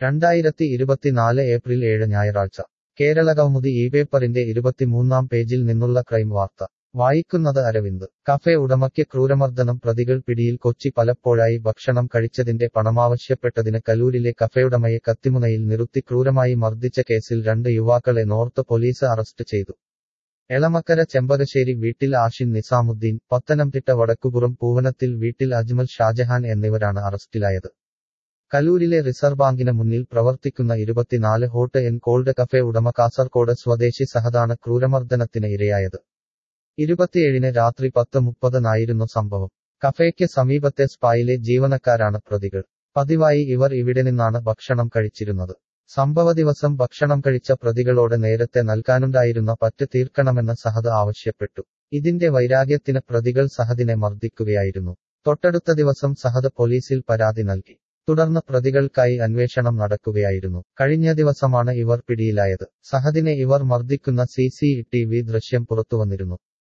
രണ്ടായിരത്തി ഇരുപത്തിനാല് ഏപ്രിൽ ഏഴ് ഞായറാഴ്ച കേരളകൗമുദി ഈ പേപ്പറിന്റെ ഇരുപത്തിമൂന്നാം പേജിൽ നിന്നുള്ള ക്രൈം വാർത്ത വായിക്കുന്നത് അരവിന്ദ് കഫേ ഉടമയ്ക്ക് ക്രൂരമർദ്ദനം പ്രതികൾ പിടിയിൽ കൊച്ചി പലപ്പോഴായി ഭക്ഷണം കഴിച്ചതിന്റെ പണമാവശ്യപ്പെട്ടതിന് കലൂരിലെ കഫേയുടമയെ കത്തിമുനയിൽ നിർത്തി ക്രൂരമായി മർദ്ദിച്ച കേസിൽ രണ്ട് യുവാക്കളെ നോർത്ത് പോലീസ് അറസ്റ്റ് ചെയ്തു എളമക്കര ചെമ്പകശ്ശേരി വീട്ടിൽ ആഷിൻ നിസാമുദ്ദീൻ പത്തനംതിട്ട വടക്കുപുറം പൂവനത്തിൽ വീട്ടിൽ അജ്മൽ ഷാജഹാൻ എന്നിവരാണ് അറസ്റ്റിലായത് കലൂരിലെ റിസർവ് ബാങ്കിന് മുന്നിൽ പ്രവർത്തിക്കുന്ന ഇരുപത്തിനാല് ഹോട്ട് എൻ കോൾഡ് കഫേ ഉടമ കാസർകോട് സ്വദേശി സഹതാണ് ക്രൂരമർദ്ദനത്തിന് ഇരയായത് ഇരുപത്തിയേഴിന് രാത്രി പത്ത് മുപ്പതിനായിരുന്നു സംഭവം കഫേക്ക് സമീപത്തെ സ്പായിലെ ജീവനക്കാരാണ് പ്രതികൾ പതിവായി ഇവർ ഇവിടെ നിന്നാണ് ഭക്ഷണം കഴിച്ചിരുന്നത് സംഭവ ദിവസം ഭക്ഷണം കഴിച്ച പ്രതികളോട് നേരത്തെ നൽകാനുണ്ടായിരുന്ന പറ്റ് തീർക്കണമെന്ന് സഹദ് ആവശ്യപ്പെട്ടു ഇതിന്റെ വൈരാഗ്യത്തിന് പ്രതികൾ സഹദിനെ മർദ്ദിക്കുകയായിരുന്നു തൊട്ടടുത്ത ദിവസം സഹദ് പോലീസിൽ പരാതി നൽകി തുടർന്ന് പ്രതികൾക്കായി അന്വേഷണം നടക്കുകയായിരുന്നു കഴിഞ്ഞ ദിവസമാണ് ഇവർ പിടിയിലായത് സഹദിനെ ഇവർ മർദ്ദിക്കുന്ന സി സി ടി വി ദൃശ്യം പുറത്തുവന്നിരുന്നു